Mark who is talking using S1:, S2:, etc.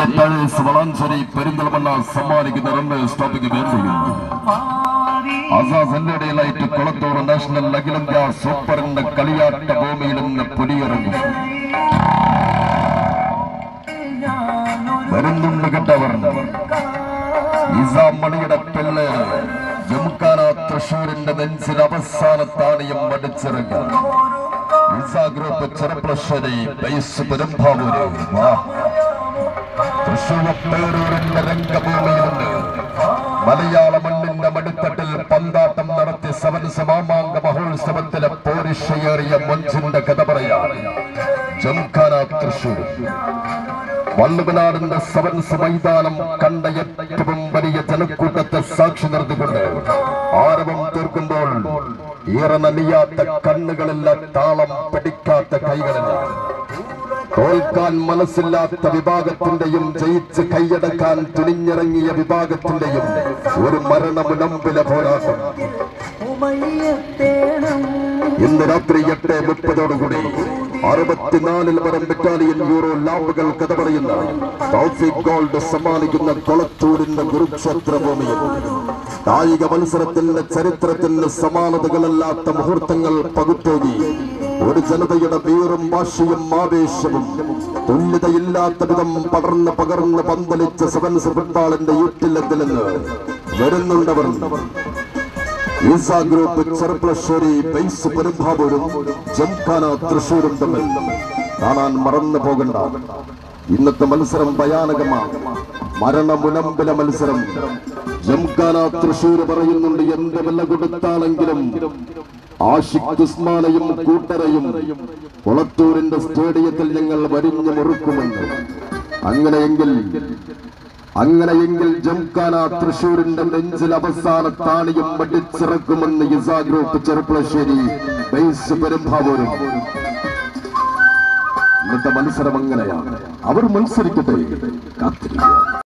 S1: tyres Valanchery Perinthalmanna സമ്മാനിക്കുന്ന runway stopping വേണ്ടിയും Asas ഇടയിലായിട്ട് Kulathur national അഖിലേന്ത്യാ സൂപ്പറിന്റെ കളിയാട്ട ഭൂമിയിൽ നിന്ന് പുലിയിറങ്ങും വരുന്നുണ്ട് കേട്ടവർ നിസാമണിയുടെ പിള്ളേര് ജംഖാന തൃശൂരിന്റെ നെഞ്ചിൽ അവസാന താണിയം മടിച്ചിറങ്ങി നിസാ ഗ്രൂപ്പ് ചെറുപ്പശ്ശേരി ബൈസ് പെരുമ്പാവൂര് വാ തൃശൂർ പേരൂരിന്റെ രംഗഭൂമിയിലുണ്ട് മലയാള മണ്ണിന്റെ മടിത്തട്ടിൽ പന്താട്ടം നടത്തി സവൻസ് മാമാങ്ക മഹോത്സവത്തിലെ പോരിഷയേറിയ മൊഞ്ചിന്റെ കഥ പറയാൻ ജംഖാന തൃശൂർ വള്ളുവനാടിന്റെ സവൻസ് മൈതാനം കണ്ട ഏറ്റവും വലിയ ജനക്കൂട്ടത്തെ സാക്ഷി നിർത്തിക്കൊണ്ട് ആരവം തീർക്കുമ്പോൾ ഈറ നലിയാത്ത കണ്ണുകളില്ല താളം പിടിക്കാത്ത കൈകളില്ല തോൽക്കാൻ മനസ്സില്ലാത്ത വിഭാഗത്തിന്റെയും ജയിച്ച് കൈയടക്കാൻ തുനിഞ്ഞിറങ്ങിയ വിഭാഗത്തിന്റെയും ഒരു മരണമുനമ്പിലെ പോരാട്ടം ഇന്ന് രാത്രി എട്ട് മുപ്പതോടുകൂടി അറുപത്തിനാലിൽ വരം ബറ്റാലിയൻ യൂറോ ലാമ്പുകൾ കഥ പറയുന്ന ടോഫിക് ഗോൾഡ് സമ്മാനിക്കുന്ന കൊളത്തൂരിന്റെ കുരുക്ഷേത്ര ഭൂമിയിൽ കായിക മത്സരത്തിന്റെ ചരിത്രത്തിന് സമാനതകളല്ലാത്ത മുഹൂർത്തങ്ങൾ പകുത്തോകി ഒരു ജനതയുടെ വീറും വാശിയും ആവേശവും തുല്യതയില്ലാത്ത വിധം പടർന്ന് പകർന്ന് പന്തലിച്ച സെവൻസ് ഫുട്ബോളിന്റെ യൂട്ടില്ലത്തിൽ നിന്ന് വരുന്നുണ്ടവർ ഈസ ഗ്രൂപ്പ് ചെറുപ്പശ്ശേരി ബൈസ് പെരുമ്പാവൂരും ജംഖാന തൃശൂരും തമ്മിൽ കാണാൻ മറന്നു പോകണ്ട ഇന്നത്തെ മത്സരം ഭയാനകമാണ് മരണമുനമ്പിലെ മത്സരം ജംഖാന തൃശൂർ പറയുന്നുണ്ട് എന്ത് വില കൊടുത്താണെങ്കിലും ആഷിഖ് ഉസ്മാനെയും കൂട്ടരെയും കൊളത്തൂരിന്റെ സ്റ്റേഡിയത്തിൽ ഞങ്ങൾ വരിഞ്ഞു മുറുക്കുമെന്ന് അങ്ങനെയെങ്കിൽ അങ്ങനെയെങ്കിൽ ജംഖാന തൃശൂരിന്റെ നെഞ്ചിൽ അവസാന താണിയും മടിച്ചിറക്കുമെന്ന് ഇസാ ഗ്രൂപ്പ് ചെറുപ്പളശ്ശേരി ബൈസ് പെരുമ്പാവൂരും ഇന്നത്തെ മത്സരം അങ്ങനെയാണ് അവർ മത്സരിക്കട്ടെ കാത്തിരിക്കുക